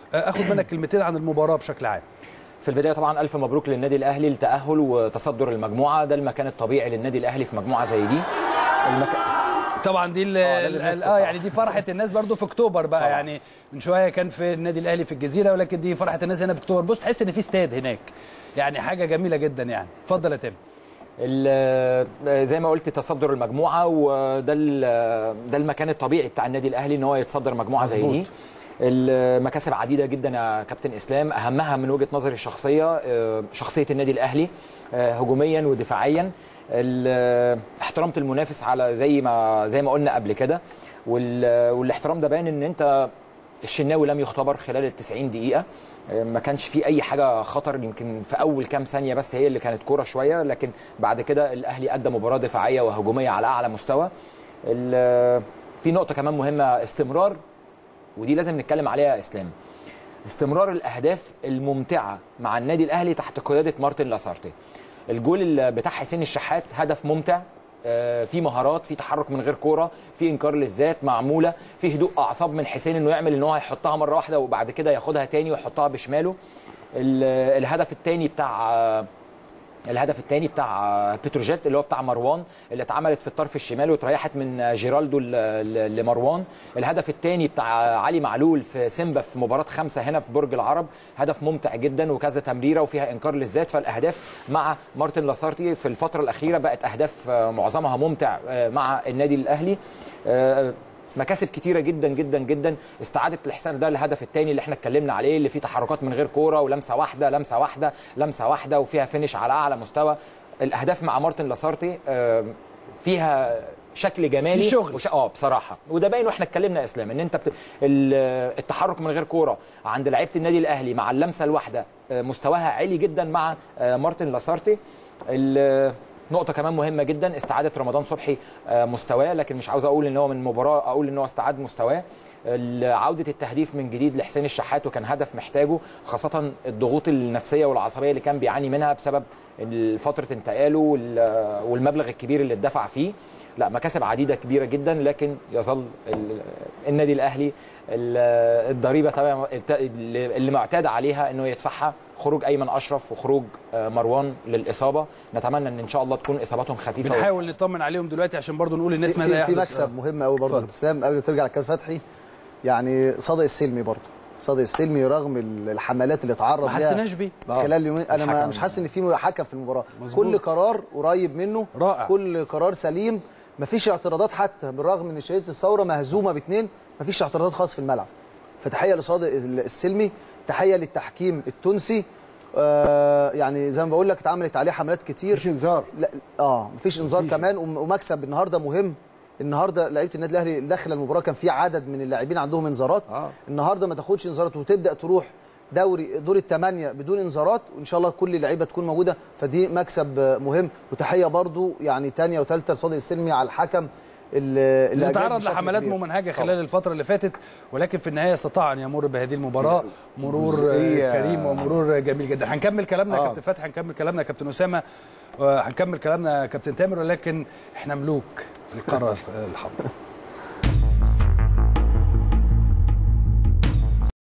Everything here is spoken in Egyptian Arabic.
آه، اخد منك كلمتين عن المباراه بشكل عام في البدايه طبعا الف مبروك للنادي الاهلي التاهل وتصدر المجموعه ده المكان الطبيعي للنادي الاهلي في مجموعه زي دي المك... طبعا دي ال- آه، لازم ال- نذكر اه طبعاً. يعني دي فرحه الناس برضو في اكتوبر بقى طبعاً. يعني من شويه كان في النادي الاهلي في الجزيره ولكن دي فرحه الناس هنا في اكتوبر بص تحس ان في استاد هناك يعني حاجه جميله جدا يعني اتفضل يا تامر ال- زي ما قلت تصدر المجموعه وده ال- ده المكان الطبيعي بتاع النادي الاهلي ان هو يتصدر مجموعه زي مظبوط. دي المكاسب عديده جدا يا كابتن اسلام اهمها من وجهه نظري الشخصيه آه، شخصيه النادي الاهلي آه، هجوميا ودفاعيا ال- احترمت المنافس على زي ما زي ما قلنا قبل كده وال- والاحترام ده باين ان انت الشناوي لم يختبر خلال ال 90 دقيقه آه، ما كانش في اي حاجه خطر يمكن في اول كام ثانيه بس هي اللي كانت كوره شويه لكن بعد كده الاهلي ادى مباراه دفاعيه وهجوميه على اعلى مستوى ال- في نقطه كمان مهمه استمرار ودي لازم نتكلم عليها يا اسلام استمرار الاهداف الممتعه مع النادي الاهلي تحت قياده مارتن لاسارتي الجول اللي بتاع حسين الشحات هدف ممتع آه، في مهارات في تحرك من غير كوره في انكار للذات معموله في هدوء اعصاب من حسين انه يعمل ان هو هيحطها مره واحده وبعد كده ياخدها تاني ويحطها بشماله ال- الهدف الثاني بتاع آه، الهدف الثاني بتاع بتروجيت اللي هو بتاع مروان اللي اتعملت في الطرف الشمالي واتريحت من جيرالدو ل- ل- لمروان الهدف الثاني بتاع علي معلول في سيمبا في مباراه خمسه هنا في برج العرب هدف ممتع جدا وكذا تمريره وفيها انكار للذات فالاهداف مع مارتن لاسارتي في الفتره الاخيره بقت اهداف آه، معظمها ممتع آه، مع النادي الاهلي آه، مكاسب كتيره جدا جدا جدا استعاده الاحسان ده الهدف الثاني اللي احنا اتكلمنا عليه اللي فيه تحركات من غير كوره ولمسه واحده لمسه واحده لمسه واحده وفيها فينش على اعلى مستوى الاهداف مع مارتن لاسارتي آه، فيها شكل جمالي في شغل. وش... اه بصراحه وده باين واحنا اتكلمنا يا اسلام ان انت بت... ال- التحرك من غير كوره عند لعيبه النادي الاهلي مع اللمسه الواحده آه، مستواها عالي جدا مع آه، مارتن لاسارتي ال- نقطة كمان مهمة جدا استعادة رمضان صبحي آه، مستواه لكن مش عاوز اقول ان هو من مباراة اقول ان هو استعاد مستواه ال- عودة التهديف من جديد لحسين الشحات وكان هدف محتاجه خاصة الضغوط النفسية والعصبية اللي كان بيعاني منها بسبب فترة انتقاله وال- والمبلغ الكبير اللي اتدفع فيه لا مكاسب عديده كبيره جدا لكن يظل ال- النادي الاهلي ال- الضريبه طبعا الت- اللي اللي معتاد عليها انه يدفعها خروج ايمن اشرف وخروج آه، مروان للاصابه نتمنى ان ان شاء الله تكون اصاباتهم خفيفه بنحاول نطمن عليهم دلوقتي عشان برضو نقول للناس في, ماذا في, في يحدث مكسب مهم قوي برضه يا كابتن اسلام قبل ما ترجع للكابتن فتحي يعني صادق السلمي برضه صادق السلمي رغم ال- الحملات اللي اتعرض ما حسيناش بيه خلال يومين انا ما الحكم. مش حاسس ان في حكم في المباراه مظبوط. كل قرار قريب منه رائع. كل قرار سليم مفيش اعتراضات حتى بالرغم ان شهاده الثوره مهزومه باثنين مفيش اعتراضات خالص في الملعب فتحيه لصادق السلمي تحيه للتحكيم التونسي آه يعني زي ما بقول لك اتعملت عليه حملات كتير مفيش انذار لا اه مفيش انذار كمان وم- ومكسب النهارده مهم النهارده لعيبه النادي الاهلي داخل المباراه كان في عدد من اللاعبين عندهم انذارات آه. النهارده ما تاخدش انذارات وتبدا تروح دوري دور الثمانيه بدون انذارات وان شاء الله كل اللعيبه تكون موجوده فدي مكسب آه، مهم وتحيه برضو يعني ثانيه وثالثه لصادق السلمي على الحكم اللي اللي أجاد تعرض بشكل لحملات كبير. ممنهجه طبعاً. خلال الفتره اللي فاتت ولكن في النهايه استطاع ان يمر بهذه المباراه مرور جزئية- آه، كريم ومرور جميل جدا هنكمل كلامنا يا آه. كابتن فتحي هنكمل كلامنا يا كابتن اسامه آه، هنكمل كلامنا يا كابتن تامر ولكن احنا ملوك القاره الحمراء